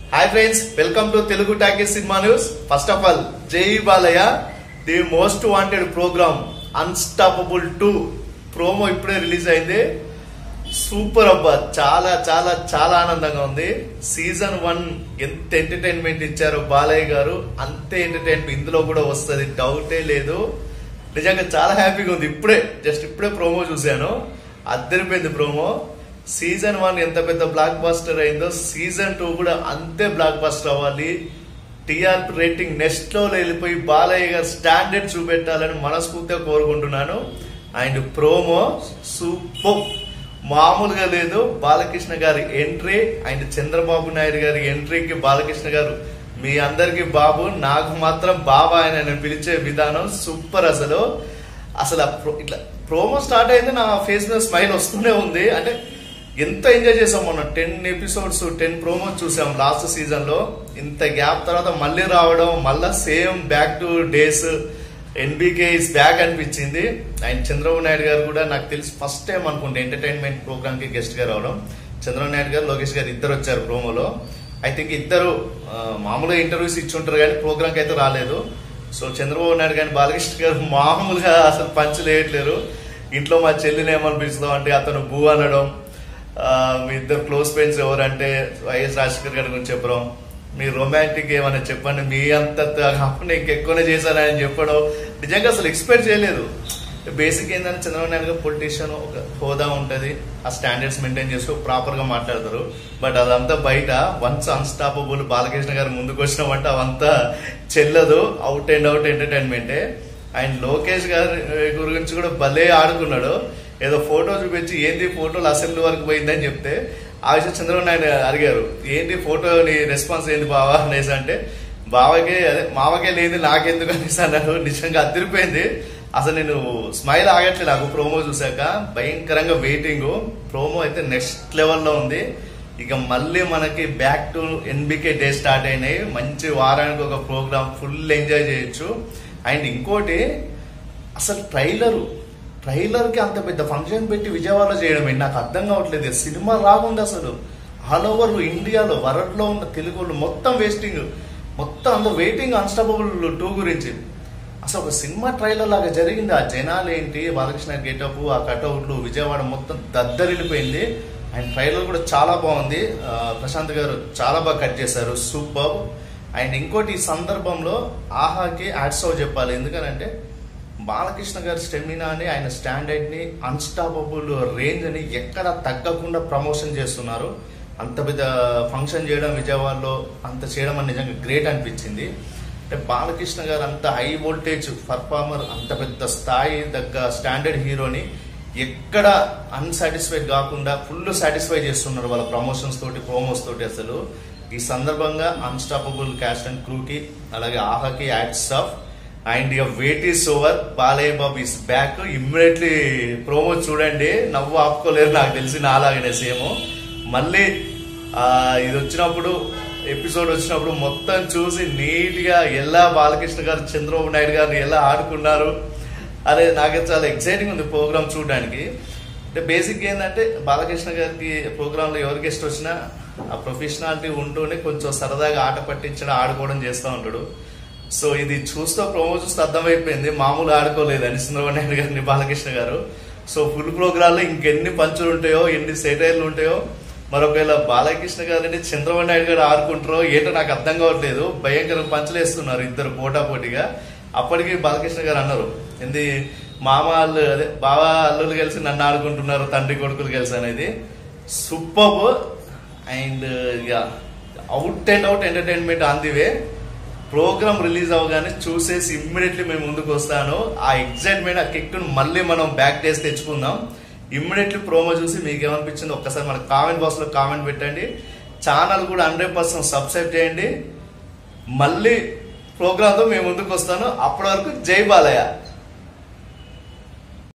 hi friends welcome to Telugu talkies cinema news first of all జై Balayya the most wanted programme unstoppable two promo ఇప్పుడే release అయింది super అబ్బా చాలా చాలా చాలా ఆనందంగా ఉంది సీజన్ వన్ ఎంత ఎంటర్టైన్మెంట్ ఇచ్చారో బాలయ్య గారు అంతే ఎంటర్టైన్మెంట్ ఇందులో కూడా వస్తుంది డౌటే లేదు నిజంగా చాలా హ్యాపీగా ఉంది ఇప్పుడే జస్ట్ ఇప్పుడే ప్రోమో చూశాను అద్దరిపోయింది ప్రోమో సీజన్ వన్ ఎంత పెద్ద బ్లాక్ బాస్టర్ అయిందో సీజన్ టూ కూడా అంతే బ్లాక్ బాస్టర్ అవ్వాలి టీఆర్పీ రేటింగ్ నెక్స్ట్ లో వెళ్ళిపోయి బాలయ్య గారు స్టాండర్డ్ చూపెట్టాలని మనస్ఫూర్తిగా కోరుకుంటున్నాను అండ్ ప్రోమో సూపర్ మామూలుగా లేదు బాలకృష్ణ గారి ఎంట్రీ అండ్ చంద్రబాబు నాయుడు గారి ఎంట్రీకి బాలకృష్ణ గారు మీ అందరికి బాబు నాకు మాత్రం బాబా అని నేను పిలిచే విధానం సూపర్ అసలు అసలు ఆ ప్రో- ఇట్లా ప్రోమో స్టార్ట్ అయింది నా ఫేస్ మీద స్మైల్ వస్తూనే ఉంది అంటే ఎంత ఎంజాయ్ చేసాం మొన్న టెన్ ఎపిసోడ్స్ టెన్ ప్రోమోస్ చూసాం లాస్ట్ సీజన్ లో ఇంత గ్యాప్ తర్వాత మళ్ళీ రావడం మళ్ళా same back to days NBK is back అనిపించింది అండ్ చంద్రబాబు నాయుడు గారు కూడా నాకు తెలిసి ఫస్ట్ టైం అనుకుంటే ఎంటర్టైన్మెంట్ ప్రోగ్రామ్ కి గెస్ట్ గా రావడం చంద్రబాబు నాయుడు గారు లోకేష్ గారు ఇద్దరు వచ్చారు ప్రోమోలో ఐ థింక్ ఇద్దరు ఆ, మామూలుగా ఇంటర్వ్యూస్ ఇచ్చి ఉంటారు కానీ ప్రోగ్రామ్ కి అయితే రాలేదు సో చంద్రబాబు నాయుడు గారిని బాలకృష్ణ గారు మామూలుగా అసలు పంచ్ లేయట్లేరు ఇంట్లో మా చెల్లిని ఏమని పిలుస్తాం అంటే అతను భూ అనడం ఆ, మీ ఇద్దరు క్లోజ్ ఫ్రెండ్స్ ఎవరంటే వైఎస్ రాజశేఖర్ గారి గురించి చెప్పడం మీ రొమాంటిక్ ఏమైనా చెప్పండి మీ అంత కాకుండా ఇంకెక్కువనే చేశారని చెప్పడం నిజంగా అసలు ఎక్స్పెక్ట్ చేయలేదు బేసిక్ ఏంటంటే చంద్రబాబు నాయుడు గారు పొలిటీషియన్ ఒక హోదా ఉంటది ఆ స్టాండర్డ్స్ మెయింటైన్ చేస్తూ ప్రాపర్ గా మాట్లాడతారు బట్ అదంతా బయట వన్స్ అన్స్టాపబుల్ బాలకృష్ణ గారు ముందుకు వచ్చినామంటే అవంతా చెల్లదు అవుట్ అండ్ అవుట్ ఎంటర్టైన్మెంటే అండ్ లోకేష్ గారి గురించి కూడా భలే ఆడుకున్నాడు ఏదో ఫోటో చూపించి ఏంది ఫోటోలు అసెంబ్లీ వరకు పోయిందని చెప్తే ఆ విషయం చంద్రబాబు నాయుడు అడిగారు ఏంటి ఫోటో నీ రెస్పాన్స్ ఏంది బావా అనేసి అంటే బావకే అదే మావకే లేదు నాకెందుకు అనేసి అన్నారు నిజంగా అదిరిపోయింది అసలు నేను స్మైల్ ఆగట్లేదు నాకు ప్రోమో చూసాక భయంకరంగా వెయిటింగ్ ప్రోమో అయితే నెక్స్ట్ లెవెల్లో ఉంది ఇక మళ్ళీ మనకి back to NBK day start అయినాయి మంచి వారానికి ఒక ప్రోగ్రామ్ ఫుల్ ఎంజాయ్ చేయొచ్చు అండ్ ఇంకోటి అసలు ట్రైలరు ట్రైలర్ కి అంత పెద్ద ఫంక్షన్ పెట్టి విజయవాడలో చేయడం ఏంటి నాకు అర్థం కావట్లేదు సినిమా రాగుంది అసలు ఆల్ ఓవర్ ఇండియాలో వరల్డ్ లో ఉన్న తెలుగు వాళ్ళు మొత్తం వేస్టింగ్ మొత్తం అందరూ వెయిటింగ్ అన్స్టాపబుల్ టూ గురించి అసలు ఒక సినిమా ట్రైలర్ లాగా జరిగింది ఆ జనాలు ఏంటి బాలకృష్ణ గెటప్ ఆ కటౌట్లు విజయవాడ మొత్తం దద్దరిల్లిపోయింది అండ్ ట్రైలర్ కూడా చాలా బాగుంది ఆ, ప్రశాంత్ గారు చాలా బాగా కట్ చేశారు సూపర్ అండ్ ఇంకోటి ఈ సందర్భంలో ఆహాకి యాడ్స్ అవ్ చెప్పాలి ఎందుకనంటే బాలకృష్ణ గారి స్టెమినాని ఆయన స్టాండర్డ్ ని అన్స్టాపబుల్ రేంజ్ అని ఎక్కడ తగ్గకుండా ప్రమోషన్ చేస్తున్నారు అంత పెద్ద ఫంక్షన్ చేయడం విజయవాడలో అంత చేయడం అని నిజంగా గ్రేట్ అనిపించింది అంటే బాలకృష్ణ గారు అంత హై వోల్టేజ్ పర్ఫార్మర్ అంత పెద్ద స్థాయి తగ్గ స్టాండర్డ్ హీరోని ఎక్కడ అన్సాటిస్ఫైడ్ కాకుండా ఫుల్ సాటిస్ఫై చేస్తున్నారు వాళ్ళ ప్రమోషన్స్ తోటి ప్రోమోస్ తోటి అసలు ఈ సందర్భంగా అన్స్టాపబుల్ క్యాస్ట్ అండ్ క్రూకి అలాగే ఆహాకి యాడ్స్ ఆఫ్ అండ్ ఇక wait is over Balayya Babu is back immediately promo చూడండి నవ్వు ఆపుకోలేరు నాకు తెలిసి నాలాగనే సేమ్ మళ్ళీ ఆ, ఇది వచ్చినప్పుడు ఎపిసోడ్ వచ్చినప్పుడు మొత్తం చూసి నీట్ గా ఎలా బాలకృష్ణ గారు చంద్రబాబు నాయుడు గారిని ఎలా ఆడుకున్నారు అరే నాకైతే చాలా ఎక్సైటింగ్ ఉంది ప్రోగ్రామ్ చూడడానికి అంటే బేసిక్ ఏంటంటే బాలకృష్ణ గారికి ప్రోగ్రామ్ లో ఎవరు గెస్ట్ వచ్చినా ఆ ప్రొఫెషనాలిటీ ఉంటూనే కొంచెం సరదాగా ఆట పట్టించడం ఆడుకోవడం చేస్తూ ఉంటాడు సో ఇది చూస్తూ ప్రోమో చూస్తే అర్థమైపోయింది మామూలు ఆడుకోలేదని చంద్రబాబు నాయుడు గారిని బాలకృష్ణ గారు సో ఫుల్ ప్రోగ్రామ్ లో ఇంకెన్ని పంచులు ఉంటాయో ఎన్ని సెటైర్లు ఉంటాయో మరొకవేళ బాలకృష్ణ గారిని చంద్రబాబు నాయుడు గారు ఆడుకుంటారో ఏంటో నాకు అర్థం కావట్లేదు భయంకర పంచులు వేస్తున్నారు ఇద్దరు పోటా పోటీగా అప్పటికి బాలకృష్ణ గారు అన్నారు ఏంది మామ అల్లు అదే బావ అల్లులు కలిసి నన్ను ఆడుకుంటున్నారు తండ్రి కొడుకులు కలిసి అనేది సూపర్ అండ్ ఇక out and out entertainment on the way programme release అవగానే చూసేసి ఇమ్మీడియట్లీ మేము ముందుకు వస్తాను ఆ ఎగ్జైట్మెంట్ ఆ కిక్ను మళ్ళీ మనం బ్యాక్ డేస్ తెచ్చుకుందాం ఇమ్మీడియట్లీ ప్రోమో చూసి మీకు ఏమనిపించింది ఒక్కసారి మన కామెంట్ బాక్స్ లో కామెంట్ పెట్టండి ఛానల్ కూడా హండ్రెడ్ పర్సెంట్ సబ్స్క్రైబ్ చేయండి మళ్ళీ ప్రోగ్రామ్ తో మేము ముందుకు వస్తాను అప్పటి వరకు జై బాలయ్య